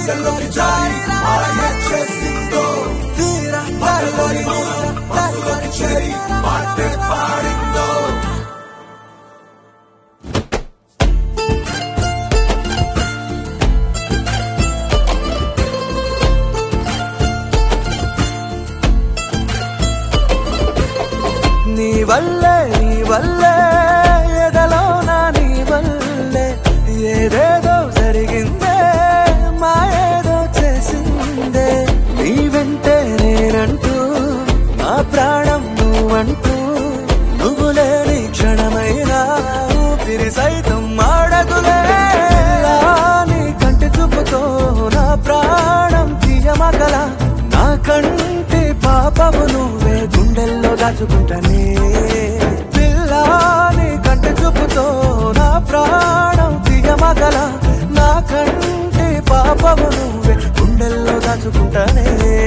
గుండెల్లోకి జారి మాయ చేసిందో బట్టలోని మౌనం మనసులోకి చేరి పాటే పాడిందో నీ వల్లే నీ వల్లే ఎదలోన నీ వల్లే ఏదేదో జరిగిందే మాయేదో చేసిందే నీ వెంటే నేనంటూ నా ప్రాణం నువ్వంటూ నువ్వు లేని క్షణమైనా ఊపిరి సైతం ఆడదులే ఇలా నీ కంటి చూపుతో నా ప్రాణం తీయమగల నా కంటి పాపము నువ్వే గుండెల్లో దాచుకుంటానే పిల్ల నీ కంటి చూపుతో నా ప్రాణం తీయమగల నా కంటి పాపము నువ్వే గుండెల్లో దాచుకుంటానే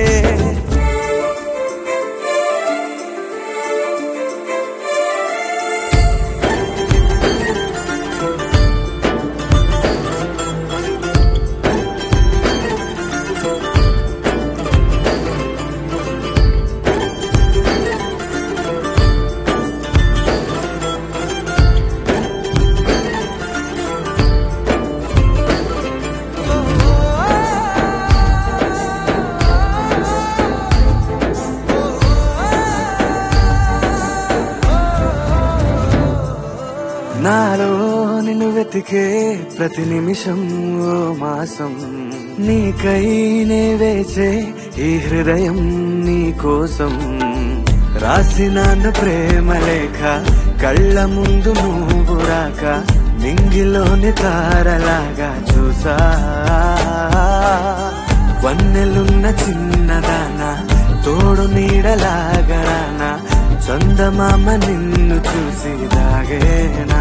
నాలో నిన్ను వెతికే ప్రతి నిమిషం ఓ మాసం నీకై నే వేచే ఈ హృదయం నీ కోసం రాసిన ప్రేమ లేఖ కళ్ళ ముందు నువ్వు రాక నింగిలోని తారలాగా చూసా వన్నెలున్న చిన్నదాన తోడు నీడలాగరానా చందమామ నిన్ను చూసి దాగేనా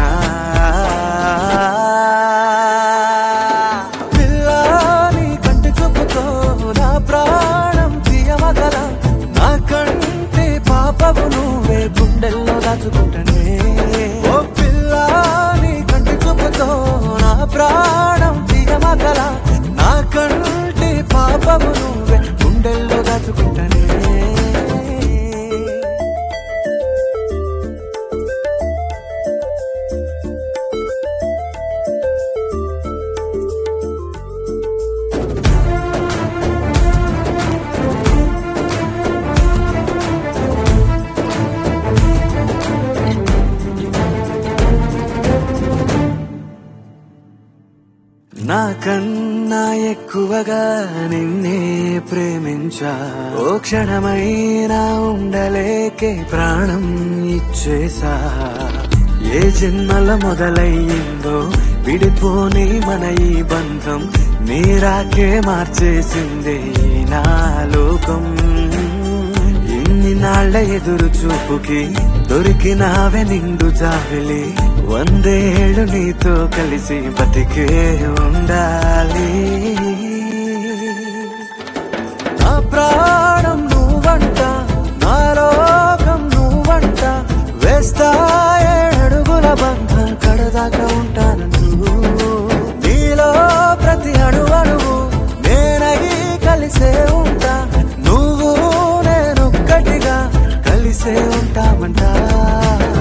పిల్ల నీ కంటి చూపుతో నా ప్రాణం తీయమగల నా కంటి పాపవు నువ్వే గుండెల్లో దాచుకుంటానే ఓ పిల్ల నీ కంటి చూపుతో నా ప్రాణం తీయమగల నా కంటి పాపవు నువ్వే గుండెల్లో దాచుకుంటానే నాకన్నా ఎక్కువగా నిన్నే ప్రేమించా ఓ క్షణమైనా ఉండలేకే ప్రాణం ఇచ్చేసా ఏ జన్మల మొదలయ్యిందో విడిపోని మన ఈ బంధం నీరాకే మార్చేసింది ఈ నా లోకం ఇన్ని నాళ్ల ఎదురు చూపుకి దొరికినావే నిండు జావిలి వందేళ్ళు నీతో కలిసి బతికే ఉండాలి నా ప్రాణం నువ్వంట నా లోకం నువ్వంట వేస్తా ఏడుగుల బంధం కడదాకా ఉంటాను నీలో ప్రతి అణు అణువు నేనై కలిసే ఉంటా నువ్వు నేనొక్కటిగా కలిసే ఉంటామంటా